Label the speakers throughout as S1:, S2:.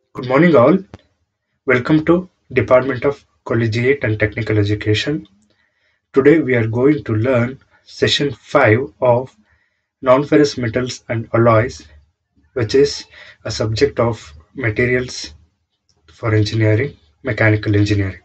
S1: Good morning, all. Welcome to Department of Collegiate and Technical Education. Today, we are going to learn session 5 of non-ferrous metals and alloys, which is a subject of materials for engineering, mechanical engineering.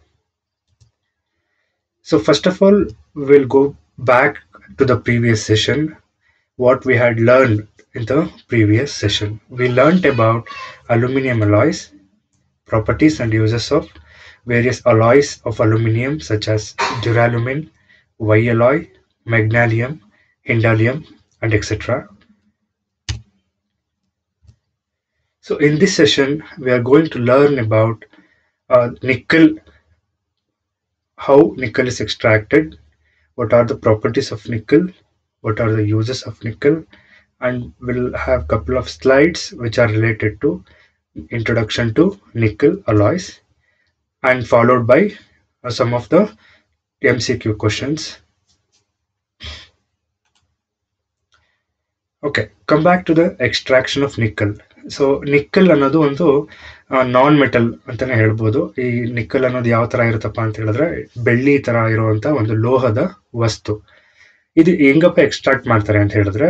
S1: So, first of all, we'll go back to the previous session, what we had learned in the previous session. We learned about aluminum alloys, properties and uses of various alloys of aluminum such as duralumin, Y-alloy, magnesium, indalium, and etc. So in this session, we are going to learn about uh, nickel, how nickel is extracted, what are the properties of nickel, what are the uses of nickel, and we'll have couple of slides which are related to introduction to nickel alloys and followed by uh, some of the MCQ questions. Okay come back to the extraction of nickel so nickel ಅನ್ನೋದು ಒಂದು non metal ಅಂತಾನೆ ಹೇಳ್ಬೋದು ಈ nickel ಅನ್ನೋದು ಯಾವ ತರ ಇರುತ್ತಪ್ಪ ಅಂತ ಹೇಳಿದ್ರೆ ಬೆಳ್ಳಿ ತರ ಇರುವಂತ ಒಂದು ಲೋಹದ ವಸ್ತು ಇದು ಹೆಂಗಪ್ಪ ಎಕ್ಸ್ಟ್ರಾಕ್ಟ್ ಮಾಡ್ತಾರೆ ಅಂತ ಹೇಳಿದ್ರೆ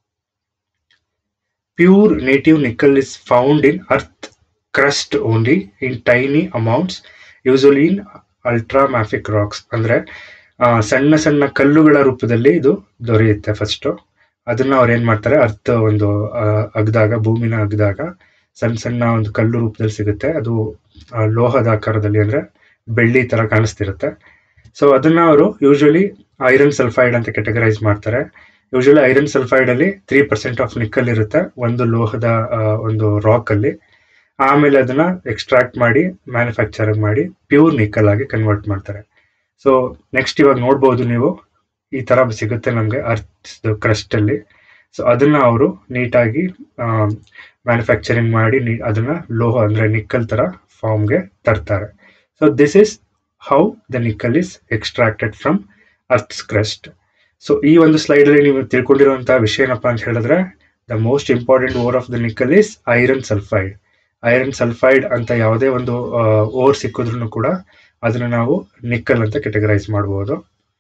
S1: pure native nickel is found in earth crust only in tiny amounts usually in ultra mafic rocks ಅಂದ್ರೆ ಆ, ಸಣ್ಣ ಸಣ್ಣ ಕಲ್ಲುಗಳ ರೂಪದಲ್ಲಿ ಇದು ದೊರೆಯುತ್ತೆ ಫಸ್ಟ್ ಅದನ್ನ ಅವ್ರು ಏನ್ ಮಾಡ್ತಾರೆ ಅರ್ಥ ಒಂದು ಆ, ಅಗ್ದಾಗ ಭೂಮಿನ ಅಗ್ದಾಗ ಸಣ್ಣ ಸಣ್ಣ ಒಂದು ಕಲ್ಲು ರೂಪದಲ್ಲಿ ಸಿಗುತ್ತೆ ಅದು ಆ, ಲೋಹದ ಆಕಾರದಲ್ಲಿ ಅಂದ್ರೆ ಬೆಳ್ಳಿ ತರ ಕಾಣಿಸ್ತಿರುತ್ತೆ ಸೊ ಅದನ್ನ ಅವರು ಯೂಶಲಿ ಐರನ್ ಸಲ್ಫೈಡ್ ಅಂತ ಕೆಟಗರೈಸ್ ಮಾಡ್ತಾರೆ ಯೂಶಲಿ ಐರನ್ ಸಲ್ಫೈಡ್ ಅಲ್ಲಿ ತ್ರೀ ಪರ್ಸೆಂಟ್ ಆಫ್ ನಿಕ್ಕಲ್ ಇರುತ್ತೆ ಒಂದು ಲೋಹದ ಆ, ಒಂದು ರಾಕ್ ಅಲ್ಲಿ ಆಮೇಲೆ ಅದನ್ನ ಎಕ್ಸ್ಟ್ರಾಕ್ಟ್ ಮಾಡಿ ಮ್ಯಾನುಫ್ಯಾಕ್ಚರ್ ಮಾಡಿ ಪ್ಯೂರ್ ನಿಕ್ಕಲ್ ಆಗಿ ಕನ್ವರ್ಟ್ ಮಾಡ್ತಾರೆ ಸೊ ನೆಕ್ಸ್ಟ್ ಇವಾಗ ನೋಡ್ಬೋದು ನೀವು ಈ ತರ ಸಿಗುತ್ತೆ ನಮಗೆ ಅರ್ತ್ ಕ್ರಸ್ಟ್ ಅಲ್ಲಿ ಸೊ ಅದನ್ನ ಅವರು ನೀಟಾಗಿ ಮ್ಯಾನುಫ್ಯಾಕ್ಚರಿಂಗ್ ಮಾಡಿ ನೀ- ಅದನ್ನ ಲೋಹ ಅಂದ್ರೆ ನಿಕ್ಕಲ್ ತರ ಫಾರ್ಮ್ಗೆ ತರ್ತಾರೆ so this is how the nickel is extracted from earth's crust so ಈ ಒಂದು ಸ್ಲೈಡ್ ಅಲ್ಲಿ ನೀವು ತಿಳ್ಕೊಂಡಿರುವಂತಹ ವಿಷಯ ಏನಪ್ಪಾ ಅಂತ ಹೇಳಿದ್ರೆ the most important ore of the nickel is iron sulphide iron sulphide ಅಂತ ಯಾವುದೇ ಒಂದು ಓರ್ ಸಿಕ್ಕಿದ್ರು ಕೂಡ ಅದನ್ನ ನಾವು ನಿಕ್ಕಲ್ ಅಂತ ಕೆಟಗರೈಸ್ ಮಾಡಬಹುದು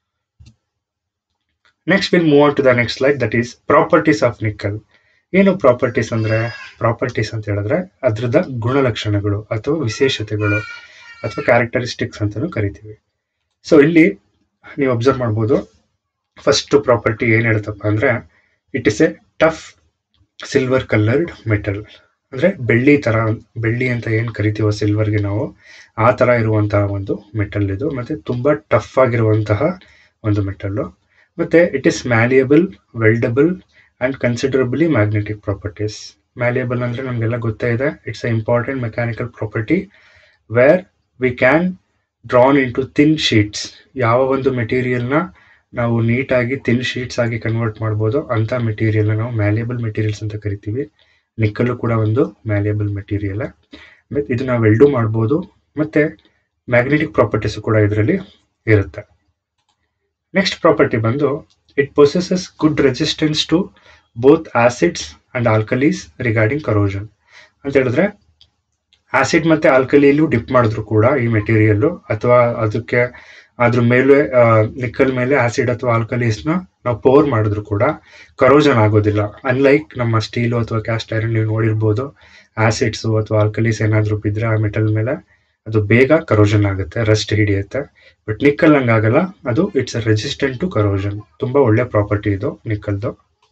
S1: next will move on to the next slide that is properties of nickel ಏನು ಪ್ರಾಪರ್ಟೀಸ್ ಅಂದ್ರೆ ಪ್ರಾಪರ್ಟೀಸ್ ಅಂತ ಹೇಳಿದ್ರೆ ಅದ್ರದ ಗುಣಲಕ್ಷಣಗಳು ಅಥವಾ ವಿಶೇಷತೆಗಳು ಅಥವಾ ಕ್ಯಾರೆಕ್ಟರಿಸ್ಟಿಕ್ಸ್ ಅಂತಾನು ಕರಿತೀವಿ ಸೊ ಇಲ್ಲಿ ನೀವು ಅಬ್ಸರ್ವ್ ಮಾಡ್ಬೋದು ಫಸ್ಟ್ ಪ್ರಾಪರ್ಟಿ ಏನ್ ಹೇಳುತ್ತಪ್ಪ ಅಂದ್ರೆ it is a tough silver coloured metal ಅಂದ್ರೆ ಬೆಳ್ಳಿ ತರ ಬೆಳ್ಳಿ ಅಂತ ಏನ್ ಕರಿತೀವೋ ಸಿಲ್ವರ್ಗೆ ನಾವು ಆ ತರ ಇರುವಂತಹ ಒಂದು ಮೆಟಲ್ ಇದು ಮತ್ತೆ ತುಂಬಾ ಟಫ್ ಆಗಿರುವಂತಹ ಒಂದು ಮೆಟಲ್ ಮತ್ತೆ it is malleable weldable and considerably magnetic properties malleable ಅಂದ್ರೆ ನಮಗೆಲ್ಲ ಗೊತ್ತೇ ಇದೆ it's a important mechanical property where we can drawn in to thin sheets ಯಾವ ಒಂದು ಮೆಟೀರಿಯಲ್ನ ನಾವು ನೀಟಾಗಿ ಥಿನ್ ಶೀಟ್ಸ್ ಆಗಿ ಕನ್ವರ್ಟ್ ಮಾಡ್ಬೋದು ಅಂತ ಮೆಟೀರಿಯಲ್ ನಾವು ಮ್ಯಾಲಿಯಬಲ್ ಮೆಟೀರಿಯಲ್ಸ್ ಅಂತ ಕರಿತೀವಿ ನಿಕ್ಕಲ್ಲು ಕೂಡ ಒಂದು ಮ್ಯಾಲಿಯಬಲ್ ಮೆಟೀರಿಯಲ್ ಮತ್ತೆ ಇದು ನಾವು ವೆಲ್ಡು ಮಾಡ್ಬೋದು ಮತ್ತೆ ಮ್ಯಾಗ್ನೆಟಿಕ್ ಪ್ರಾಪರ್ಟೀಸ್ ಕೂಡ ಇದರಲ್ಲಿ ಇರುತ್ತೆ ನೆಕ್ಸ್ಟ್ ಪ್ರಾಪರ್ಟಿ ಬಂದು it possesses good resistance to both acids and alkalis regarding corrosion ಅಂತ ಹೇಳಿದ್ರೆ ಆಸಿಡ್ ಮತ್ತೆ ಆಲ್ಕಲಿಯಲ್ಲೂ ಡಿಪ್ ಮಾಡಿದ್ರು ಕೂಡ ಈ ಮೆಟೀರಿಯಲ್ ಅಥವಾ ಅದಕ್ಕೆ ಅದ್ರ ಮೇಲೆ ನಿಕ್ಕಲ್ ಮೇಲೆ ಆಸಿಡ್ ಅಥವಾ ಆಲ್ಕಲೀಸ್ನ ನಾವು ಪೋರ್ ಮಾಡಿದ್ರು ಕೂಡ ಕರೋಜನ್ ಆಗೋದಿಲ್ಲ ಅನ್ಲೈಕ್ ನಮ್ಮ ಸ್ಟೀಲು ಅಥವಾ ಕ್ಯಾಸ್ಟ್ ಐರನ್ ನೀವು ನೋಡಿರ್ಬೋದು ಆಸಿಡ್ಸ್ ಅಥವಾ ಆಲ್ಕಲೀಸ್ ಏನಾದರೂ ಬಿದ್ರೆ ಆ ಮೆಟಲ್ ಮೇಲೆ ಅದು ಬೇಗ ಕರೋಷನ್ ಆಗುತ್ತೆ ರಸ್ಟ್ ಹಿಡಿಯುತ್ತೆ ಬಟ್ ನಿಕ್ಕಲ್ ಹಂಗಾಗಲ್ಲ ಅದು ಇಟ್ಸ್ ರೆಸಿಸ್ಟೆಂಟ್ ಟು ಕರೋಷನ್ ತುಂಬಾ ಒಳ್ಳೆ ಪ್ರಾಪರ್ಟಿ ಇದು ನಿಕ್ಕಲ್ದು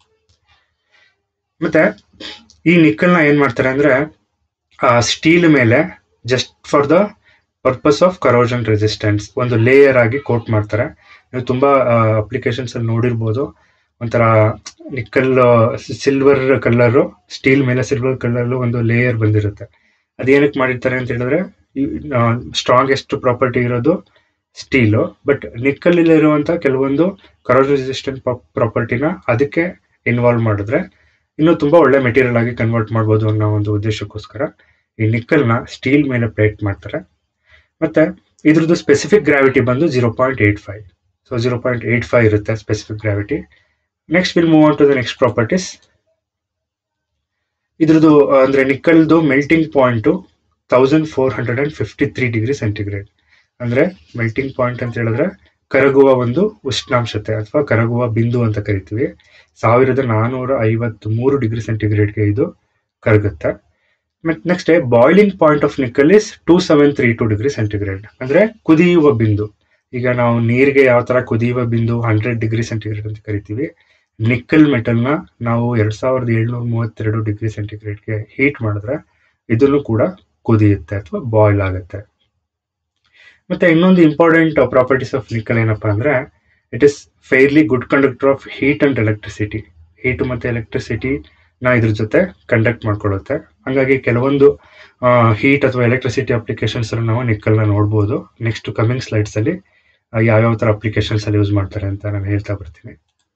S1: ಮತ್ತೆ ಈ ನಿಕ್ಕಲ್ನ ಏನ್ ಮಾಡ್ತಾರೆ ಅಂದ್ರೆ ಸ್ಟೀಲ್ ಮೇಲೆ just for the purpose of corrosion resistance ಒಂದು ಲೇಯರ್ ಆಗಿ ಕೋಟ್ ಮಾಡ್ತಾರೆ ನೀವು ತುಂಬಾ ಅಪ್ಲಿಕೇಶನ್ಸ್ ಅಲ್ಲಿ ನೋಡಿರ್ಬೋದು ಒಂಥರ ನಿಕ್ಕಲ್ ಸಿಲ್ವರ್ ಕಲರ್ ಸ್ಟೀಲ್ ಮೇಲೆ ಸಿಲ್ವರ್ ಕಲರ್ ಒಂದು ಲೇಯರ್ ಬಂದಿರುತ್ತೆ ಅದೇನಕ್ಕೆ ಮಾಡಿರ್ತಾರೆ ಅಂತ ಹೇಳಿದ್ರೆ ಸ್ಟ್ರಾಂಗೆಸ್ಟ್ ಪ್ರಾಪರ್ಟಿ ಇರೋದು ಸ್ಟೀಲು ಬಟ್ ನಿಕ್ಕಲ್ ಇರುವಂತ ಕೆಲವೊಂದು ಕರೋಷನ್ ರೆಸಿಸ್ಟೆಂಟ್ ಪ್ರಾಪರ್ಟಿನ ಅದಕ್ಕೆ ಇನ್ವಾಲ್ವ್ ಮಾಡಿದ್ರೆ ಇನ್ನು ತುಂಬಾ ಒಳ್ಳೆ ಮೆಟೀರಿಯಲ್ ಆಗಿ ಕನ್ವರ್ಟ್ ಮಾಡ್ಬೋದು ಅನ್ನೋ ಒಂದು ಉದ್ದೇಶಕ್ಕೋಸ್ಕರ ಈ ನಿಕ್ಕಲ್ನ ಸ್ಟೀಲ್ ಮೇಲೆ ಪ್ಲೇಟ್ ಮಾಡ್ತಾರೆ ಮತ್ತೆ ಇದ್ರದ್ದು ಸ್ಪೆಸಿಫಿಕ್ ಗ್ರಾವಿಟಿ ಬಂದು zero point eight five so zero point eight five ಇರುತ್ತೆ specific gravity next will move on to the next properties ಇದ್ರದ್ದು ಆ, ಅಂದ್ರೆ ನಿಕ್ಕಲ್ದು melting point thousand four hundred and fifty three degree centigrade ಅಂದ್ರೆ melting point ಅಂತ ಹೇಳಿದ್ರೆ ಕರಗುವ ಒಂದು ಉಷ್ಣಾಂಶತೆ ಅಥವಾ ಕರಗುವ ಬಿಂದು ಅಂತ ಕರಿತೀವಿ ಸಾವಿರದ ನಾನೂರ ಐವತ್ತ್ ಮೂರು ಡಿಗ್ರಿ ಸೆಂಟಿಗ್ರೇಡ್ಗೆ ಇದು ಕರಗುತ್ತೆ ಮತ್ತೆ next boiling point of nickel is two seven three two degree centigrade ಅಂದ್ರೆ ಕುದಿಯುವ ಬಿಂದು ಈಗ ನಾವು ನೀರಿಗೆ ಯಾವ ತರ ಕುದಿಯುವ ಬಿಂದು ಹಂಡ್ರೆಡ್ ಡಿಗ್ರಿ ಸೆಂಟಿಗ್ರೇಡ್ ಅಂತ ಕರಿತೀವಿ ನಿಕ್ಕಲ್ ಮೆಟಲ್ನ ನಾವು ಎರಡ್ ಸಾವಿರದ ಏಳ್ನೂರ ಮೂವತ್ತೆರಡು ಡಿಗ್ರಿ ಸೆಂಟಿಗ್ರೇಡ್ಗೆ ಹೀಟ್ ಮಾಡಿದ್ರೆ ಇದನ್ನು ಕೂಡ ಕುದಿಯುತ್ತೆ ಅಥವಾ ಬಾಯ್ಲ್ ಆಗುತ್ತೆ ಮತ್ತೆ ಇನ್ನೊಂದು ಇಂಪಾರ್ಟೆಂಟ್ ಪ್ರಾಪರ್ಟೀಸ್ ಆಫ್ ನಿಕ್ಕಲ್ ಏನಪ್ಪಾ ಅಂದ್ರೆ it is fairly good conductor of heat and electricity heat ಮತ್ತೆ ಎಲೆಕ್ಟ್ರಿಸಿಟಿ ನ ಇದ್ರ ಜೊತೆ ಕಂಡಕ್ಟ್ ಮಾಡ್ಕೊಳ್ಳುತ್ತೆ ಹಂಗಾಗಿ ಕೆಲವೊಂದು ಹೀಟ್ ಅಥವಾ ಎಲೆಕ್ಟ್ರಿಸಿಟಿ ಅಪ್ಲಿಕೇಶನ್ಸ್ ನಾವು ನಿಕ್ಕಲ್ನ ನೋಡ್ಬೋದು ನೆಕ್ಸ್ಟ್ ಕಮಿಂಗ್ ಸ್ಲೈಡ್ಸ್ ಅಲ್ಲಿ ಆ, ಯಾವ್ಯಾವ ತರ ಅಪ್ಲಿಕೇಶನ್ಸ್ ಅಲ್ಲಿ ಯೂಸ್ ಮಾಡ್ತಾರೆ ಅಂತ ನಾನು ಹೇಳ್ತಾ ಬರ್ತೀನಿ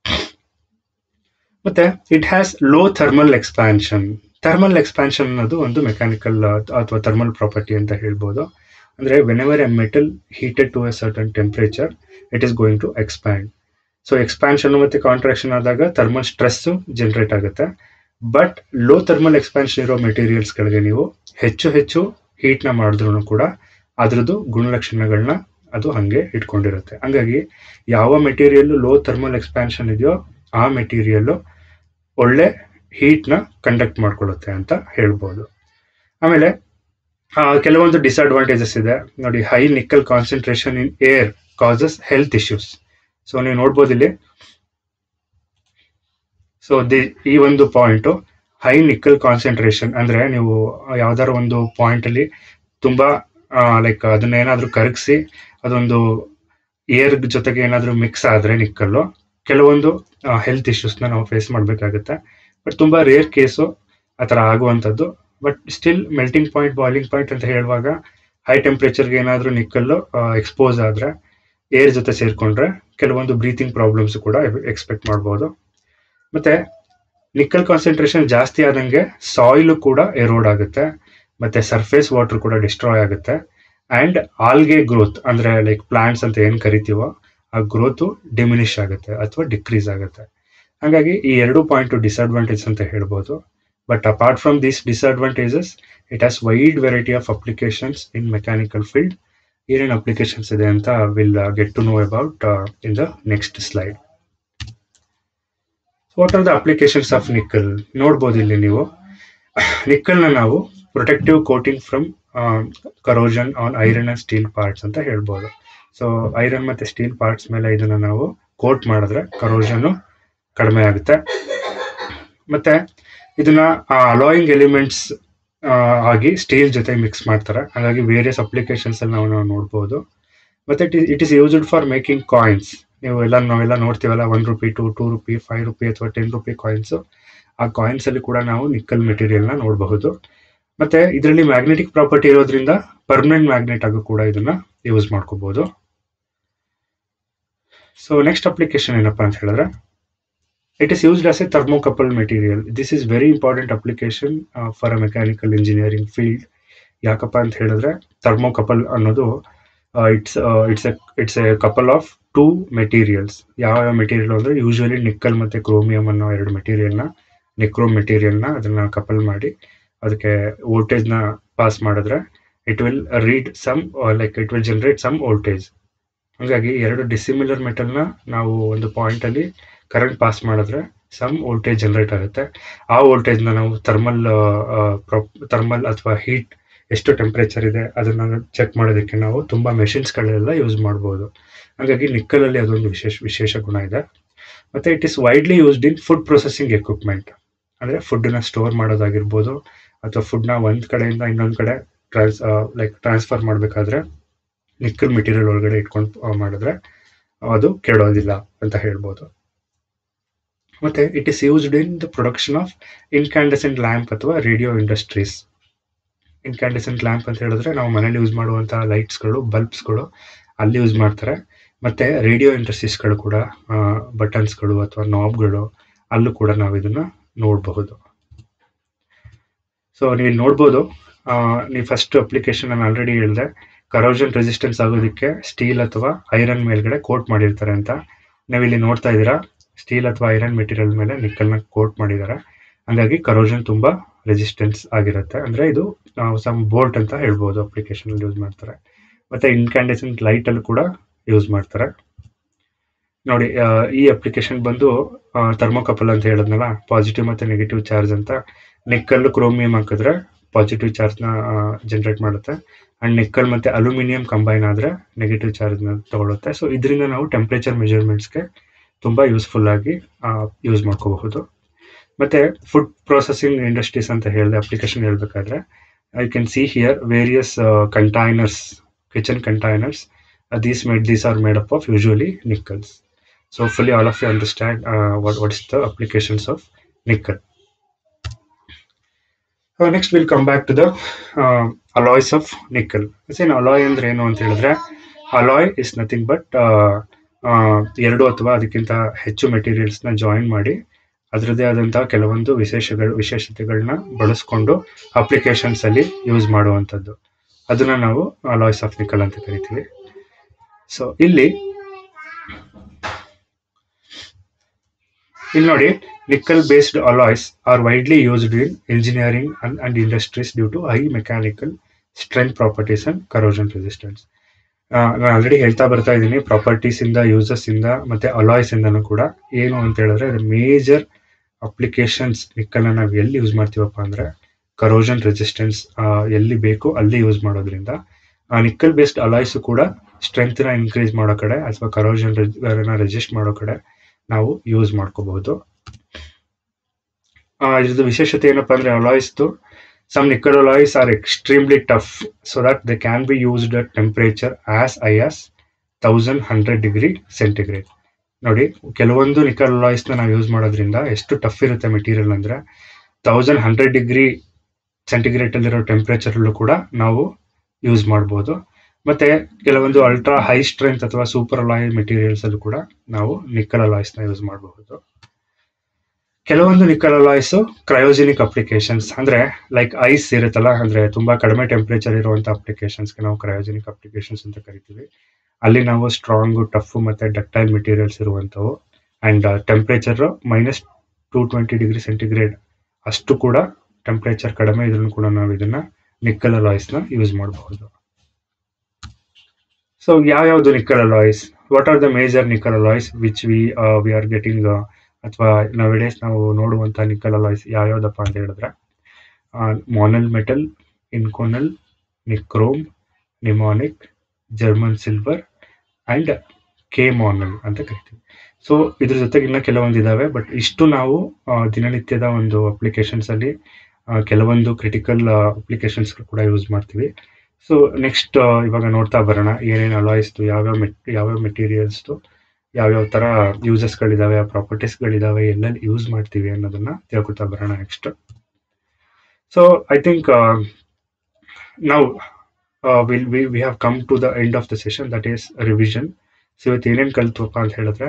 S1: ಮತ್ತೆ it has low thermal expansion thermal expansion ಅನ್ನೋದು ಒಂದು ಮೆಕ್ಯಾನಿಕಲ್ ಅಥವಾ ಥರ್ಮಲ್ ಪ್ರಾಪರ್ಟಿ ಅಂತ ಹೇಳ್ಬೋದು ಅಂದ್ರೆ whenever a metal heated to a certain temperature it is going to expand so expansion ಮತ್ತೆ ಕಾಂಟ್ರಾಕ್ಷನ್ ಆದಾಗ ಥರ್ಮಲ್ ಸ್ಟ್ರೆಸ್ ಜನರೇಟ್ ಆಗುತ್ತೆ ಬಟ್ ಲೋ ಥರ್ಮಲ್ ಎಕ್ಸ್ಪಾನ್ಷನ್ ಇರೋ ಮೆಟೀರಿಯಲ್ಸ್ಗಳಿಗೆ ನೀವು ಹೆಚ್ಚು ಹೆಚ್ಚು ಹೀಟ್ನ ಮಾಡಿದ್ರು ಕೂಡ ಅದ್ರದ್ದು ಗುಣಲಕ್ಷಣಗಳನ್ನ ಅದು ಹಂಗೆ ಇಟ್ಕೊಂಡಿರುತ್ತೆ ಹಂಗಾಗಿ ಯಾವ ಮೆಟೀರಿಯಲ್ ಲೋ ಥರ್ಮಲ್ ಎಕ್ಸ್ಪಾನ್ಷನ್ ಇದೆಯೋ ಆ ಮೆಟೀರಿಯಲ್ ಒಳ್ಳೆ ಹೀಟ್ನ ಕಂಡಕ್ಟ್ ಮಾಡ್ಕೊಳ್ಳುತ್ತೆ ಅಂತ ಹೇಳ್ಬೋದು ಆಮೇಲೆ ಆ, ಕೆಲವೊಂದು ಡಿಸ್ಅಡ್ವಾಂಟೇಜಸ್ ಇದೆ ನೋಡಿ high nickel concentration in air causes health issues so ನೀವು ನೋಡ್ಬೋದು ಇಲ್ಲಿ ಸೊ ದಿ ಈ ಒಂದು ಪಾಯಿಂಟ್ ಹೈ ನಿಕ್ಕಲ್ ಕಾನ್ಸಂಟ್ರೇಷನ್ ಅಂದ್ರೆ ನೀವು ಯಾವ್ದಾರ ಒಂದು ಪಾಯಿಂಟ್ ಅಲ್ಲಿ ತುಂಬಾ ಲೈಕ್ ಅದನ್ನ ಏನಾದ್ರೂ ಕರಗಿಸಿ ಅದೊಂದು ಏರ್ ಜೊತೆಗೆ ಏನಾದ್ರೂ ಮಿಕ್ಸ್ ಆದ್ರೆ ನಿಕ್ಕಲ್ಲು ಕೆಲವೊಂದು ಹೆಲ್ತ್ ಇಶ್ಯೂಸ್ನ ನಾವು ಫೇಸ್ ಮಾಡಬೇಕಾಗುತ್ತೆ ಬಟ್ ತುಂಬಾ ರೇರ್ ಕೇಸು ಆ ಥರ ಆಗುವಂಥದ್ದು but still melting point boiling point ಅಂತ ಹೇಳುವಾಗ ಹೈ ಟೆಂಪ್ರೇಚರ್ಗೆ ಏನಾದರೂ ನಿಕ್ಕಲ್ಲು ಎಕ್ಸ್ಪೋಸ್ ಆದ್ರೆ ಏರ್ ಜೊತೆ ಸೇರ್ಕೊಂಡ್ರೆ ಕೆಲವೊಂದು ಬ್ರೀತಿಂಗ್ ಪ್ರಾಬ್ಲಮ್ಸ್ ಕೂಡ ಎಕ್ಸ್ಪೆಕ್ಟ್ ಮಾಡ್ಬೋದು ಮತ್ತೆ ನಿಕ್ಕಲ್ ಕಾನ್ಸಂಟ್ರೇಷನ್ ಜಾಸ್ತಿ ಆದಂಗೆ ಸಾಯಿಲ್ ಕೂಡ ಎರೋಡ್ ಆಗುತ್ತೆ ಮತ್ತೆ ಸರ್ಫೇಸ್ ವಾಟರ್ ಕೂಡ ಡಿಸ್ಟ್ರಾಯ್ ಆಗುತ್ತೆ ಅಂಡ್ ಆಲ್ಗೆ ಗ್ರೋತ್ ಅಂದ್ರೆ ಲೈಕ್ ಪ್ಲಾಂಟ್ಸ್ ಅಂತ ಏನ್ ಕರಿತೀವೋ ಆ ಗ್ರೋತ್ ಡಿಮಿನಿಷ್ ಆಗುತ್ತೆ ಅಥವಾ ಡಿಕ್ರೀಸ್ ಆಗುತ್ತೆ ಹಾಗಾಗಿ ಈ ಎರಡು ಪಾಯಿಂಟ್ ಡಿಸ್ಅಡ್ವಾಂಟೇಜ್ ಅಂತ ಹೇಳ್ಬೋದು but apart from these disadvantages it has wide variety of applications in mechanical field ಏನೇನು ಅಪ್ಲಿಕೇಶನ್ಸ್ ಇದೆ ಅಂತ will get to know about in the next slide what are the applications of nickel ನೋಡ್ಬೋದು ಇಲ್ಲಿ ನೀವು ನಿಕ್ಕಲ್ನ ನಾವು protective coating from corrosion on iron and steel parts ಅಂತ ಹೇಳ್ಬೋದು ಸೊ ಐರನ್ ಮತ್ತೆ ಸ್ಟೀಲ್ ಪಾರ್ಟ್ಸ್ ಮೇಲೆ ಇದನ್ನ ನಾವು ಕೋಟ್ ಮಾಡಿದ್ರೆ ಕರೋಜನ್ ಕಡಿಮೆ ಆಗುತ್ತೆ ಮತ್ತೆ ಇದನ್ನ ಅಲಾಯಿಂಗ್ ಎಲಿಮೆಂಟ್ಸ್ ಆಗಿ ಸ್ಟೀಲ್ ಜೊತೆ ಮಿಕ್ಸ್ ಮಾಡ್ತಾರೆ ಹಾಗಾಗಿ ವೇರಿಯಸ್ ಅಪ್ಲಿಕೇಶನ್ಸ್ ಅಲ್ಲಿ ನಾವು ನಾವು ನೋಡ್ಬೋದು ಮತ್ತೆ it is used for making coins ನೀವು ಎಲ್ಲ ನಾವೆಲ್ಲ ನೋಡ್ತೀವಲ್ಲ one rupee to two rupee five rupee ಅಥವಾ ಟೆನ್ ರುಪಿ ಕಾಯಿನ್ಸ್ ಆ ಕಾಯಿನ್ಸ್ ಅಲ್ಲಿ ಕೂಡ ನಾವು ನಿಕ್ಕಲ್ ಮೆಟೀರಿಯಲ್ ನ ನೋಡಬಹುದು ಮತ್ತೆ ಇದರಲ್ಲಿ ಮ್ಯಾಗ್ನೆಟಿಕ್ ಪ್ರಾಪರ್ಟಿ ಇರೋದ್ರಿಂದ ಪರ್ಮನೆಂಟ್ ಮ್ಯಾಗ್ನೆಟ್ ಆಗು ಕೂಡ ಇದನ್ನ ಯೂಸ್ ಮಾಡ್ಕೋಬಹುದು ಸೊ ನೆಕ್ಸ್ಟ್ ಅಪ್ಲಿಕೇಶನ್ ಏನಪ್ಪಾ ಅಂತ ಹೇಳಿದ್ರೆ it is used as a thermocouple material this is very important application for a mechanical engineering field ಯಾಕಪ್ಪ ಅಂತ ಹೇಳಿದ್ರೆ ಥರ್ಮೋಕಪಲ್ ಅನ್ನೋದು it's it's it's a couple of two materials ಯಾವ ಯಾವ ಮೆಟೀರಿಯಲ್ ಅಂದ್ರೆ ಯೂಶುವಲಿ ನಿಕ್ಕಲ್ ಮತ್ತೆ ಕ್ರೋಮಿಯಂ ಅನ್ನೋ ಎರಡು ಮೆಟೀರಿಯಲ್ನ ನಿಕ್ರೋಮ್ ಮೆಟೀರಿಯಲ್ನ ಅದನ್ನ ಕಪಲ್ ಮಾಡಿ ಅದಕ್ಕೆ ವೋಲ್ಟೇಜ್ನ ಪಾಸ್ ಮಾಡಿದ್ರೆ it will read some like it will generate some voltage ಹಾಗಾಗಿ ಎರಡು ಡಿಸಿಮಿಲರ್ ಮೆಟಲ್ನ ನಾವು ಒಂದು ಪಾಯಿಂಟ್ ಅಲ್ಲಿ ಕರೆಂಟ್ ಪಾಸ್ ಮಾಡಿದ್ರೆ ಸಮ್ ವೋಲ್ಟೇಜ್ ಜನರೇಟ್ ಆಗುತ್ತೆ ಆ ವೋಲ್ಟೇಜ್ನ ನಾವು ಥರ್ಮಲ್ ಥರ್ಮಲ್ ಅಥವಾ ಹೀಟ್ ಎಷ್ಟು ಟೆಂಪರೇಚರ್ ಇದೆ ಅದನ್ನ ಚೆಕ್ ಮಾಡೋದಕ್ಕೆ ನಾವು ತುಂಬಾ ಮೆಷಿನ್ಸ್ಗಳೆಲ್ಲ ಯೂಸ್ ಮಾಡ್ಬೋದು ಹಾಗಾಗಿ ನಿಕ್ಕಲಲ್ಲಿ ಅದೊಂದು ವಿಶೇಷ ವಿಶೇಷ ಗುಣ ಇದೆ ಮತ್ತೆ it is widely used in food processing equipment ಅಂದ್ರೆ ಫುಡ್ನ ಸ್ಟೋರ್ ಮಾಡೋದಾಗಿರ್ಬೋದು ಅಥವಾ ಫುಡ್ನ ಒಂದ್ ಕಡೆಯಿಂದ ಇನ್ನೊಂದ್ ಕಡೆ ಟ್ರಾನ್ಸ್ ಲೈಕ್ ಟ್ರಾನ್ಸ್ಫರ್ ಮಾಡಬೇಕಾದ್ರೆ ನಿಕ್ಕಲ್ ಮೆಟೀರಿಯಲ್ ಒಳಗಡೆ ಇಟ್ಕೊಂಡು ಮಾಡಿದ್ರೆ ಅದು ಕೆಡೋದಿಲ್ಲ ಅಂತ ಹೇಳ್ಬೋದು ಮತ್ತೆ it is used in the production of incandescent lamp ಅಥವಾ ರೇಡಿಯೋ ಇಂಡಸ್ಟ್ರೀಸ್ ಇನ್ಕ್ಯಾಂಡೆಸೆಂಟ್ ಲ್ಯಾಂಪ್ ಅಂತ ಹೇಳಿದ್ರೆ ನಾವು ಮನೇಲಿ ಯೂಸ್ ಮಾಡುವಂತಹ ಲೈಟ್ಸ್ಗಳು ಬಲ್ಬ್ಸ್ಗಳು ಅಲ್ಲಿ ಯೂಸ್ ಮಾಡ್ತಾರೆ ಮತ್ತೆ ರೇಡಿಯೋ ಇಂಡಸ್ಟ್ರೀಸ್ಗಳು ಕೂಡ ಬಟನ್ಸ್ಗಳು ಅಥವಾ ನಾಬ್ಗಳು ಅಲ್ಲೂ ಕೂಡ ನಾವು ಇದನ್ನ ನೋಡಬಹುದು ಸೊ ನೀವು ನೋಡ್ಬೋದು ನೀವು ಫಸ್ಟ್ ಅಪ್ಲಿಕೇಶನ್ ನಾನು ಆಲ್ರೆಡಿ ಹೇಳಿದೆ ಕರೋಜನ್ ರೆಸಿಸ್ಟೆನ್ಸ್ ಆಗೋದಕ್ಕೆ ಸ್ಟೀಲ್ ಅಥವಾ ಐರನ್ ಮೇಲ್ಗಡೆ ಕೋಟ್ ಮಾಡಿರ್ತಾರೆ ಅಂತ ನಾವಿಲ್ಲಿ ನೋಡ್ತಾ ಇದ್ದೀರಾ ಸ್ಟೀಲ್ ಅಥವಾ ಐರನ್ ಮೆಟೀರಿಯಲ್ ಮೇಲೆ ನಿಕ್ಕಲ್ನ ಕೋಟ್ ಮಾಡಿದ್ದಾರೆ ಹಾಗಾಗಿ ಕರೋಜನ್ ತುಂಬಾ ರೆಸಿಸ್ಟೆನ್ಸ್ ಆಗಿರುತ್ತೆ ಅಂದರೆ ಇದು ಸಮ್ ಬೋಲ್ಟ್ ಅಂತ ಹೇಳ್ಬೋದು ಅಪ್ಲಿಕೇಶನ್ ಯೂಸ್ ಮಾಡ್ತಾರೆ ಮತ್ತು ಇನ್ಕ್ಯಾಂಡೆಸೆಂಟ್ ಲೈಟಲ್ಲಿ ಕೂಡ ಯೂಸ್ ಮಾಡ್ತಾರೆ ನೋಡಿ ಆ, ಈ ಅಪ್ಲಿಕೇಶನ್ ಬಂದು ಥರ್ಮೋಕಪಲ್ ಅಂತ ಹೇಳಿದ್ನಲ್ಲ ಪಾಸಿಟಿವ್ ಮತ್ತು ನೆಗೆಟಿವ್ ಚಾರ್ಜ್ ಅಂತ ನಿಕ್ಕಲ್ ಕ್ರೋಮಿಯಂ ಹಾಕಿದ್ರೆ ಪಾಸಿಟಿವ್ ಚಾರ್ಜ್ನ ಜನರೇಟ್ ಮಾಡುತ್ತೆ ಆ್ಯಂಡ್ ನಿಕ್ಕಲ್ ಮತ್ತು ಅಲ್ಯೂಮಿನಿಯಂ ಕಂಬೈನ್ ಆದರೆ ನೆಗೆಟಿವ್ ಚಾರ್ಜ್ನ ತಗೊಳುತ್ತೆ ಸೊ ಇದರಿಂದ ನಾವು ಟೆಂಪ್ರೇಚರ್ ಮೆಜರ್ಮೆಂಟ್ಸ್ಗೆ ತುಂಬ ಯೂಸ್ಫುಲ್ ಆಗಿ ಯೂಸ್ ಮಾಡ್ಕೋಬಹುದು ಮತ್ತು ಫುಡ್ ಪ್ರೊಸೆಸಿಂಗ್ ಇಂಡಸ್ಟ್ರೀಸ್ ಅಂತ ಹೇಳಿದೆ ಅಪ್ಲಿಕೇಶನ್ ಹೇಳಬೇಕಾದ್ರೆ I can see here various containers kitchen containers these made these are made up of usually nickels so hopefully all of you understand uh, what, what is the applications of nickel. Uh, next we'll come back to the uh, alloys of nickel. Say alloy ಅಂದ್ರೆ ಏನು ಅಂತ ಹೇಳಿದ್ರೆ alloy is nothing but ಎರಡು ಅಥವಾ ಅದಕ್ಕಿಂತ ಹೆಚ್ಚು ಮೆಟೀರಿಯಲ್ಸ್ನ join ಮಾಡಿ ಅದರದ್ದೇ ಆದಂತಹ ಕೆಲವೊಂದು ವಿಶೇಷಗಳು ವಿಶೇಷತೆಗಳನ್ನ ಬಳಸ್ಕೊಂಡು ಅಪ್ಲಿಕೇಶನ್ಸ್ ಅಲ್ಲಿ ಯೂಸ್ ಮಾಡುವಂಥದ್ದು ಅದನ್ನ ನಾವು ಅಲಾಯ್ಸ್ ಆಫ್ ನಿಕಲ್ ಅಂತ ಕರಿತೀವಿ ಸೊ ಇಲ್ಲಿ ಇಲ್ಲಿ ನೋಡಿ nickel based alloys are widely used in engineering and and industries due to high mechanical strength properties and corrosion resistance ನಾನು ಆಲ್ರೆಡಿ ಹೇಳ್ತಾ ಬರ್ತಾ ಇದ್ದೀನಿ ಪ್ರಾಪರ್ಟೀಸ್ ಇಂದ ಯೂಸಸ್ ಇಂದ ಮತ್ತೆ ಅಲಾಯ್ಸ್ ಇಂದನೂ ಕೂಡ ಏನು ಅಂತ ಹೇಳಿದ್ರೆ ಮೇಜರ್ ಅಪ್ಲಿಕೇಶನ್ಸ್ ನಿಕ್ಕಲ್ನ ನಾವು ಎಲ್ಲಿ ಯೂಸ್ ಮಾಡ್ತೀವಪ್ಪ ಅಂದ್ರೆ ಕರೋಷನ್ ರೆಸಿಸ್ಟೆನ್ಸ್ ಎಲ್ಲಿ ಬೇಕು ಅಲ್ಲಿ ಯೂಸ್ ಮಾಡೋದ್ರಿಂದ ನಿಕ್ಕಲ್ ಬೇಸ್ಡ್ ಅಲಾಯ್ಸ್ ಕೂಡ ಸ್ಟ್ರೆಂತ್ನ ಇನ್ಕ್ರೀಸ್ ಮಾಡೋ ಕಡೆ ಅಥವಾ ಕರೋಷನ್ ರೆಸಿಸ್ಟ್ ಮಾಡೋ ಕಡೆ ನಾವು ಯೂಸ್ ಮಾಡ್ಕೋಬಹುದು ಇದ್ರದ್ದು ವಿಶೇಷತೆ ಏನಪ್ಪಾ ಅಂದ್ರೆ ಅಲಾಯ್ಸ್ದು some nickel alloys are extremely tough so that they can be used at temperature as high as thousand hundred degree centigrade ನೋಡಿ ಕೆಲವೊಂದು ನಿಕ್ಕಲ್ ಅಲಾಯ್ಸ್ನ ನಾವು ಯೂಸ್ ಮಾಡೋದ್ರಿಂದ ಎಷ್ಟು ಟಫ್ ಇರುತ್ತೆ ಮೆಟೀರಿಯಲ್ ಅಂದ್ರೆ ತೌಸಂಡ್ ಹಂಡ್ರೆಡ್ ಡಿಗ್ರಿ ಸೆಂಟಿಗ್ರೇಡ್ ಅಲ್ಲಿರೋ ಟೆಂಪರೇಚರ್ ಅಲ್ಲೂ ಕೂಡ ನಾವು ಯೂಸ್ ಮಾಡ್ಬೋದು ಮತ್ತೆ ಕೆಲವೊಂದು ಅಲ್ಟ್ರಾ ಹೈ ಸ್ಟ್ರೆಂತ್ ಅಥವಾ ಸೂಪರ್ ಅಲಾಯ್ ಮೆಟೀರಿಯಲ್ಸ್ ಅಲ್ಲೂ ಕೂಡ ನಾವು ನಿಕ್ಕಲ್ ಅಲಾಯ್ಸ್ ನ ಯೂಸ್ ಮಾಡಬಹುದು ಕೆಲವೊಂದು ನಿಕ್ಕಲ್ ಅಲಾಯ್ಸ್ ಕ್ರಯೋಜೆನಿಕ್ ಅಪ್ಲಿಕೇಶನ್ಸ್ ಅಂದ್ರೆ ಲೈಕ್ ಐಸ್ ಇರುತ್ತಲ್ಲ ಅಂದ್ರೆ ತುಂಬಾ ಕಡಿಮೆ ಟೆಂಪರೇಚರ್ ಇರುವಂತ ಅಪ್ಲಿಕೇಶನ್ಸ್ಗೆ ನಾವು ಕ್ರಯೋಜೆನಿಕ್ ಅಪ್ಲಿಕೇಶನ್ಸ್ ಅಂತ ಕರಿತೀವಿ ಅಲ್ಲಿ ನಾವು ಸ್ಟ್ರಾಂಗ್ ಟಫ್ ಮತ್ತೆ ಡಕ್ಟೈಲ್ ಮೆಟೀರಿಯಲ್ಸ್ ಇರುವಂತವು and temperature minus two twenty degree centigrade ಅಷ್ಟು ಕೂಡ ಟೆಂಪರೇಚರ್ ಕಡಿಮೆ ಇದ್ರೂ ಕೂಡ ನಾವು ಇದನ್ನ ನಿಕ್ಕಲ್ ಅಲಾಯ್ಸ್ ನ ಯೂಸ್ ಮಾಡಬಹುದು ಸೊ ಯಾವ್ಯಾವ್ದು nickel alloys what are the major nickel alloys which we we are getting ಅಥವಾ ನವೆಡೇಸ್ ನಾವು ನೋಡುವಂತ ನಿಕ್ಕಲ್ ಅಲಾಯ್ಸ್ ಯಾವ್ಯಾವ್ದಪ್ಪ ಅಂತ ಹೇಳಿದ್ರೆ Monel metal Inconel Nichrome Nimonic German silver and K Monel ಅಂತ ಕರಿತೀವಿ ಸೊ ಇದ್ರ ಜೊತೆಗೆ ಇನ್ನ ಕೆಲವೊಂದು ಇದಾವೆ ಬಟ್ ಇಷ್ಟು ನಾವು ಆ, ದಿನನಿತ್ಯದ ಒಂದು ಅಪ್ಲಿಕೇಶನ್ಸ್ ಅಲ್ಲಿ ಆ, ಕೆಲವೊಂದು ಕ್ರಿಟಿಕಲ್ ಅಪ್ಲಿಕೇಶನ್ಸ್ ಕೂಡ ಯೂಸ್ ಮಾಡ್ತೀವಿ ಸೊ ನೆಕ್ಸ್ಟ್ ಇವಾಗ ನೋಡ್ತಾ ಬರೋಣ ಏನೇನು ಅಲಾಯ್ಸ್ದು ಯಾವ್ಯಾವ ಮೆಟ್ ಯಾವ್ಯಾವ ಮೆಟೀರಿಯಲ್ಸ್ದು ಯಾವ್ಯಾವ ಥರ ಯೂಸಸ್ಗಳಿದಾವೆ ಪ್ರಾಪರ್ಟೀಸ್ಗಳಿದಾವೆ ಎಲ್ಲೆಲ್ಲಿ ಯೂಸ್ ಮಾಡ್ತೀವಿ ಅನ್ನೋದನ್ನ ತಿಳ್ಕೊತಾ ಬರೋಣ ನೆಕ್ಸ್ಟ್ ಸೊ ಐ ಥಿಂಕ್ ನಾವು will we we have come to the end of the session that is revision so ಇವತ್ತು ಏನೇನು ಕಲ್ತ್ವಪ್ಪ ಅಂತ ಹೇಳಿದ್ರೆ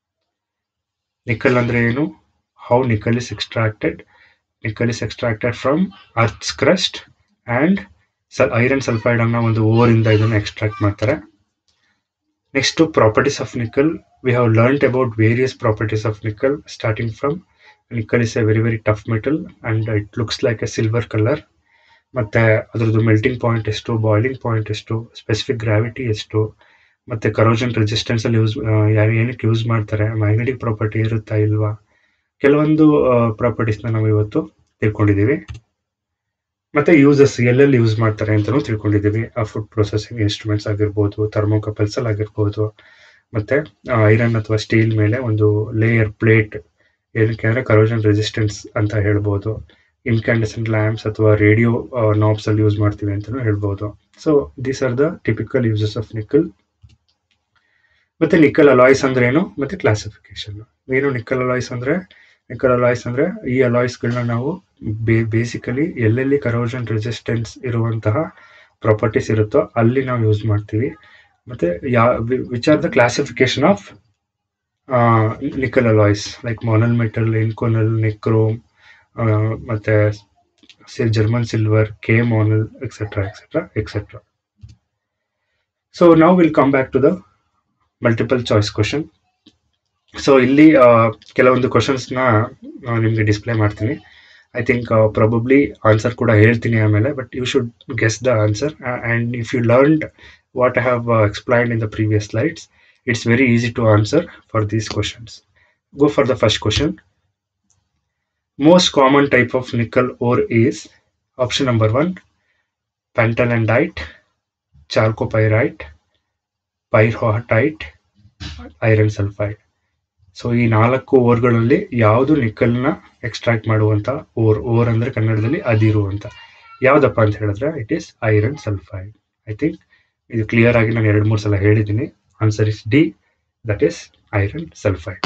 S1: ನಿಕ್ಕಲ್ ಅಂದ್ರೆ ಏನು how nickel is extracted nickel is extracted from earth's crust and sul iron sulphide ಅನ್ನೋ ಒಂದು ಓವರಿಂದ ಇದನ್ನು ಎಕ್ಸ್ಟ್ರಾಕ್ಟ್ ಮಾಡ್ತಾರೆ next properties of nickel we have learned about various properties of nickel starting from nickel is a very very tough metal and it looks like a silver colour ಮತ್ತೆ ಅದ್ರದ್ದು melting point ಎಷ್ಟು boiling point ಎಷ್ಟು specific gravity ಎಷ್ಟು ಮತ್ತೆ corrosion resistance ಅಲ್ಲಿ use ಏನಕ್ಕೆ use ಮಾಡ್ತಾರೆ magnetic property ಇರುತ್ತಾ ಇಲ್ವಾ ಕೆಲವೊಂದು ಪ್ರಾಪರ್ಟೀಸ್ನ ನಾವು ಇವತ್ತು ತಿಳ್ಕೊಂಡಿದ್ದೀವಿ ಮತ್ತೆ ಯೂಸಸ್ ಎಲ್ಲೆಲ್ಲಿ ಯೂಸ್ ಮಾಡ್ತಾರೆ ಅಂತಾನೂ ತಿಳ್ಕೊಂಡಿದ್ದೀವಿ ಆ ಫುಡ್ ಪ್ರೊಸೆಸಿಂಗ್ ಇನ್ಸ್ಟ್ರೂಮೆಂಟ್ಸ್ ಆಗಿರ್ಬೋದು ಥರ್ಮೋಕಪಲ್ಸ್ ಅಲ್ಲಿ ಆಗಿರ್ಬೋದು ಮತ್ತೆ ಐರನ್ ಅಥವಾ ಸ್ಟೀಲ್ ಮೇಲೆ ಒಂದು ಲೇಯರ್ ಪ್ಲೇಟ್ ಏನಕ್ಕೆ ಅಂದ್ರೆ ಕರೋಜನ್ ರೆಸಿಸ್ಟೆನ್ಸ್ ಅಂತ ಹೇಳ್ಬೋದು ಇನ್ಕ್ಯಾಂಡೆಸೆಂಟ್ ಲ್ಯಾಂಪ್ಸ್ ಅಥವಾ ರೇಡಿಯೋ ನಾಬ್ಸ್ ಅಲ್ಲಿ ಯೂಸ್ ಮಾಡ್ತೀವಿ ಅಂತಾನೂ ಹೇಳ್ಬೋದು so these are the typical uses of nickel ಮತ್ತೆ ನಿಕ್ಕಲ್ ಅಲಾಯ್ಸ್ ಅಂದ್ರೆ ಏನು ಮತ್ತೆ ಕ್ಲಾಸಿಫಿಕೇಶನ್ ಏನು ನಿಕ್ಕಲ್ ಅಲಾಯ್ಸ್ ಅಂದ್ರೆ ನಿಕ್ಕಲ್ ಅಲಾಯ್ಸ್ ಅಂದ್ರೆ ಈ ಅಲಾಯ್ಸ್ಗಳನ್ನ ನಾವು ಬೇಸಿಕಲಿ ಎಲ್ಲೆಲ್ಲಿ ಕರೋಷನ್ ರೆಸಿಸ್ಟೆನ್ಸ್ ಇರುವಂತಹ ಪ್ರಾಪರ್ಟೀಸ್ ಇರುತ್ತೋ ಅಲ್ಲಿ ನಾವು ಯೂಸ್ ಮಾಡ್ತೀವಿ ಮತ್ತೆ ಯಾ which are the classification of nickel alloys like Monel metal Inconel Nichrome ಮತ್ತೆ German silver K Monel etcetera etcetera etcetera so ನಾವು will come back to the multiple choice question so ಇಲ್ಲಿ ಆ, ಕೆಲವೊಂದು ಕ್ವಶನ್ಸ್ನ ನಿಮಗೆ ಡಿಸ್ಪ್ಲೇ ಮಾಡ್ತೀನಿ ಐ ಥಿಂಕ್ ಪ್ರಾಬಬ್ಲಿ ಆನ್ಸರ್ ಕೂಡ ಹೇಳ್ತೀನಿ ಆಮೇಲೆ but you should guess the answer and if you learned what I have explained in the previous slides it's very easy to answer for these questions go for the first question. Most common type of nickel ore is option number one pentalendite, chalcopyrite, pyrrhotite, iron sulfide. So ಈ ನಾಲ್ಕು ಓರ್ಗಳಲ್ಲಿ ಯಾವುದು ನಿಕ್ಕಲ್ನ extract ಮಾಡುವಂತ ore ore ಅಂದ್ರೆ ಕನ್ನಡದಲ್ಲಿ ಅದಿರು ಅಂತ ಯಾವ್ದಪ್ಪ ಅಂತ ಹೇಳಿದ್ರೆ it is iron sulphide I think ಇದು ಕ್ಲಿಯರ್ ಆಗಿ ನಾನು ಎರಡು ಮೂರು ಸಲ ಹೇಳಿದ್ದೀನಿ answer is D that is iron sulphide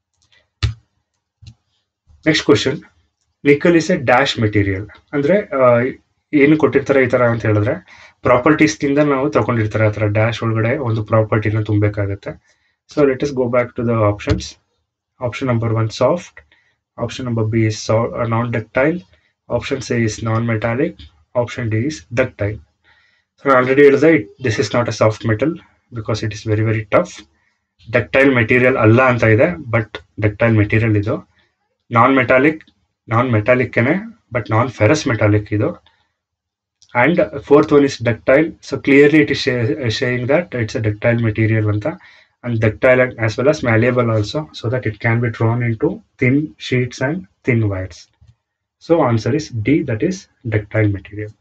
S1: next question nickel is a dash material ಅಂದ್ರೆ ಆ, ಏನು ಕೊಟ್ಟಿರ್ತಾರೆ ಈ ತರ ಅಂತ ಹೇಳಿದ್ರೆ ಪ್ರಾಪರ್ಟೀಸ್ ದಿಂದ ನಾವು ತಗೊಂಡಿರ್ತಾರೆ ಆ ತರ ಡ್ಯಾಶ್ ಒಳಗಡೆ ಒಂದು ಪ್ರಾಪರ್ಟಿನ ತುಂಬಬೇಕಾಗುತ್ತೆ so let us go back to the options option number one soft option number B is non ductile option C is non metallic option D is ductile so already ಹೇಳಿದೆ this is not a soft metal because it is very very tough ductile material ಅಲ್ಲ ಅಂತ ಇದೆ but ductile material ಇದು non metallic non ಮೆಟಾಲಿಕ್ಕೆನೆ but non ferrous metallic ಇದು and fourth one is ductile so clearly it is saying that it's a ductile material ಅಂತ and ductile and as well as malleable also so that it can be drawn in to thin sheets and thin wires so answer is D that is ductile material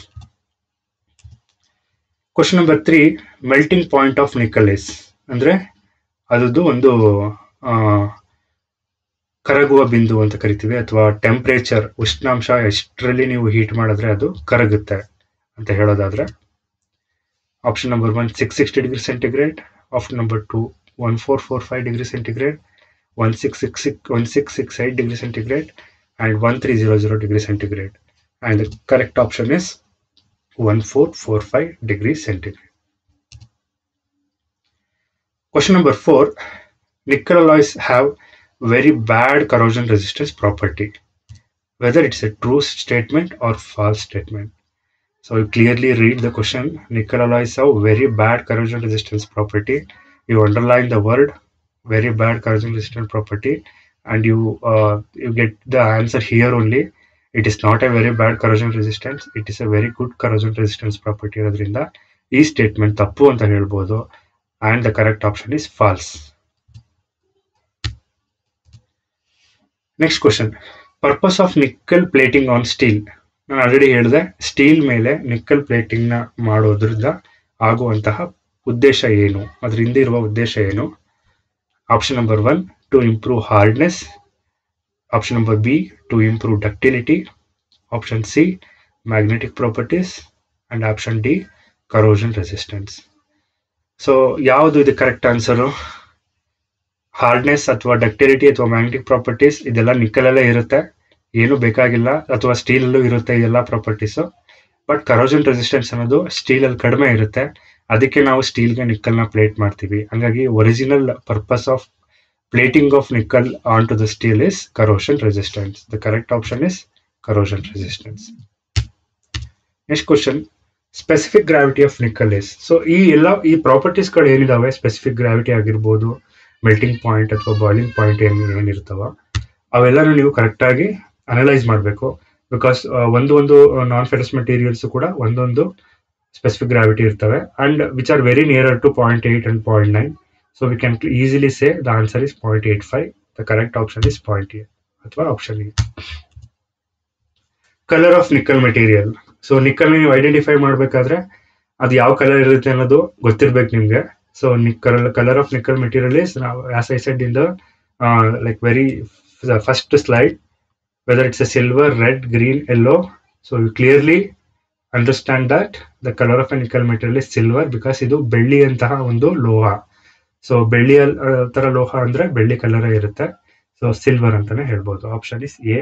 S1: question number three melting point of nickel is ಅಂದ್ರೆ ಅದದ್ದು ಒಂದು ಆ, ಕರಗುವ ಬಿಂದು ಅಂತ ಕರಿತೀವಿ ಅಥವಾ temperature ಉಷ್ಣಾಂಶ ಎಷ್ಟರಲ್ಲಿ ನೀವು ಹೀಟ್ ಮಾಡಿದ್ರೆ ಅದು ಕರಗುತ್ತೆ ಅಂತ ಹೇಳೋದಾದ್ರೆ option number one six sixty degree centigrade option number two one four four five degree centigrade one six six six one six six eight degree centigrade and one three zero zero degree centigrade and correct option is one four four five degree centigrade Question number four nickel alloys have very bad corrosion resistance property, whether it's a true statement or false statement. So you clearly read the question. Nickel alloys have very bad corrosion resistance property. You underline the word very bad corrosion resistant property, and you uh, you get the answer here only. It is not a very bad corrosion resistance. It is a very good corrosion resistance property ಇರೋದ್ರಿಂದ ಈ statement ತಪ್ಪು ಅಂತ ಹೇಳ್ಬೋದು and the correct option is false. Next question. Purpose of nickel plating on steel. ನಾನು already ಹೇಳಿದೆ steel ಮೇಲೆ nickel plating ನ ಮಾಡೋದ್ರಿಂದ ಆಗುವಂತಹ ಉದ್ದೇಶ ಏನು ಅದ್ರ ಹಿಂದೆ ಇರುವ ಉದ್ದೇಶ ಏನು option number one to improve hardness option number B to improve ductility option C magnetic properties and option D corrosion resistance so ಯಾವುದು ಇದು ಕರೆಕ್ಟ್ ಆನ್ಸರು ಹಾರ್ಡ್ನೆಸ್ ಅಥವಾ ಡಕ್ಟಿಲಿಟಿ ಅಥವಾ ಮ್ಯಾಗ್ನೆಟಿಕ್ ಪ್ರಾಪರ್ಟೀಸ್ ಇದೆಲ್ಲ ನಿಕ್ಕಲಲ್ಲೇ ಇರುತ್ತೆ ಏನು ಬೇಕಾಗಿಲ್ಲ ಅಥವಾ ಸ್ಟೀಲ್ ಅಲ್ಲೂ ಇರುತ್ತೆ ಇದೆಲ್ಲ ಪ್ರಾಪರ್ಟೀಸು ಬಟ್ ಕರೋಷನ್ ರೆಸಿಸ್ಟೆನ್ಸ್ ಅನ್ನೋದು ಸ್ಟೀಲ್ ಅಲ್ಲಿ ಕಡಿಮೆ ಇರುತ್ತೆ ಅದಕ್ಕೆ ನಾವು ಸ್ಟೀಲ್ಗೆ ನಿಕ್ಕಲ್ನ ಪ್ಲೇಟ್ ಮಾಡ್ತೀವಿ ಹಂಗಾಗಿ original purpose of plating of nickel on to the steel is corrosion resistance the correct option is corrosion resistance next question specific gravity of nickel is so ಈ ಎಲ್ಲ ಈ ಪ್ರಾಪರ್ಟೀಸ್ಗಳು ಏನಿದಾವೆ ಸ್ಪೆಸಿಫಿಕ್ ಗ್ರಾವಿಟಿ ಆಗಿರ್ಬೋದು ಮೆಲ್ಟಿಂಗ್ ಪಾಯಿಂಟ್ ಅಥವಾ boiling point ಏನ್ ಏನಿರ್ತಾವ ಅವೆಲ್ಲನೂ ನೀವು ಕರೆಕ್ಟಾಗಿ ಅನಲೈಸ್ ಮಾಡಬೇಕು ಬಿಕಾಸ್ ಒಂದು ಒಂದು ನಾನ್ ಫೆರಸ್ ಮೆಟೀರಿಯಲ್ಸ್ ಕೂಡ ಒಂದೊಂದು ಸ್ಪೆಸಿಫಿಕ್ ಗ್ರಾವಿಟಿ ಇರ್ತವೆ and which are very near to point eight and point nine so we can easily say the answer is point eight five the correct option is point eight ಅಥವಾ option A colour of nickel material so nickel ನೀವು identify ಮಾಡಬೇಕಾದ್ರೆ ಅದು ಯಾವ colour ಇರುತ್ತೆ ಅನ್ನೋದು ಗೊತ್ತಿರ್ಬೇಕು ನಿಮ್ಗೆ so nickel colour of nickel material is ನಾವು as I said in the like very first slide whether it's a silver red green yellow so you clearly understand that the colour of a nickel material is silver because ಇದು ಬೆಳ್ಳಿಯಂತಹ ಒಂದು ಲೋಹ so ಬೆಳ್ಳಿಯ ಆ, ತರ ಲೋಹ ಅಂದ್ರೆ ಬೆಳ್ಳಿ ಕಲರ್ ಇರುತ್ತೆ ಸೊ ಸಿಲ್ವರ್ ಅಂತಾನೆ ಹೇಳ್ಬೋದು option is A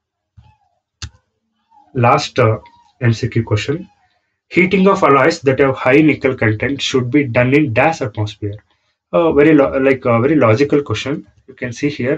S1: last M C Q question heating of alloys that have high nickel content should be done in dash atmosphere uh, very lo- like a very logical question you can see here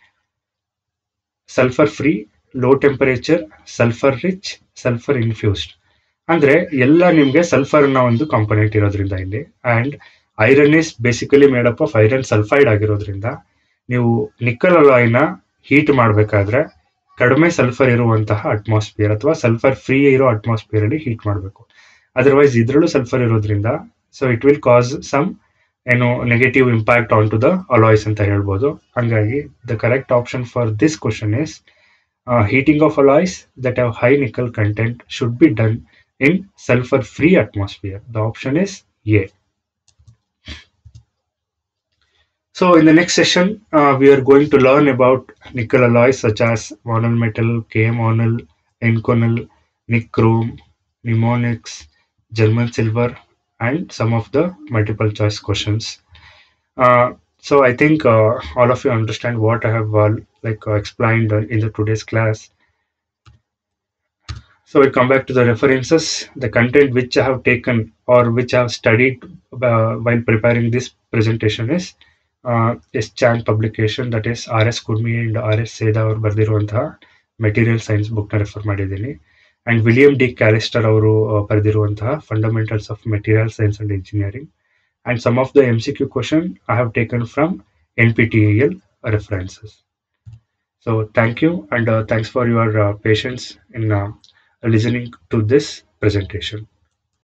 S1: sulfur free low temperature sulfur rich sulfur infused ಅಂದ್ರೆ ಎಲ್ಲ ನಿಮ್ಗೆ sulphur ನ ಒಂದು component ಇರೋದ್ರಿಂದ ಇಲ್ಲಿ and iron is basically made up of iron sulphide ಆಗಿರೋದ್ರಿಂದ ನೀವು nickel ಅಲಾಯ್ನ heat ಮಾಡಬೇಕಾದ್ರೆ ಕಡಿಮೆ ಸಲ್ಫರ್ ಇರುವಂತಹ ಅಟ್ಮಾಸ್ಫಿಯರ್ ಅಥವಾ ಸಲ್ಫರ್ ಫ್ರೀ ಇರೋ ಅಟ್ಮಾಸ್ಫಿಯರ್ ಅಲ್ಲಿ ಹೀಟ್ ಮಾಡಬೇಕು ಅದರ್ವೈಸ್ ಇದ್ರಲ್ಲೂ ಸಲ್ಫರ್ ಇರೋದ್ರಿಂದ so it will cause some ಏನು negative impact on to the alloys ಅಂತ ಹೇಳ್ಬೋದು ಹಂಗಾಗಿ the correct option for this question is heating of alloys that have high nickel content should be done in sulfur free atmosphere. The option is A. So in the next session, uh, we are going to learn about nickel alloys such as monel metal, K-monel, Inconel, nichrome, mnemonics, German silver, and some of the multiple choice questions. Uh, so I think uh, all of you understand what I have uh, like uh, explained uh, in the today's class. So we come back to the references, the content which I have taken or which I have studied uh, while preparing this presentation is uh, is Chan publication that is R S Khurmi and R S Sedha ಅವರು ಬರೆದಿರುವಂತಹ material science ಬುಕ್ನ refer ಮಾಡಿದ್ದೀನಿ and William D Callister ಅವರು ಬರೆದಿರುವಂತಹ fundamentals of material science and engineering and some of the MCQ question I have taken from NPTEL references. So thank you and uh, thanks for your uh, patience in uh, listening to this presentation.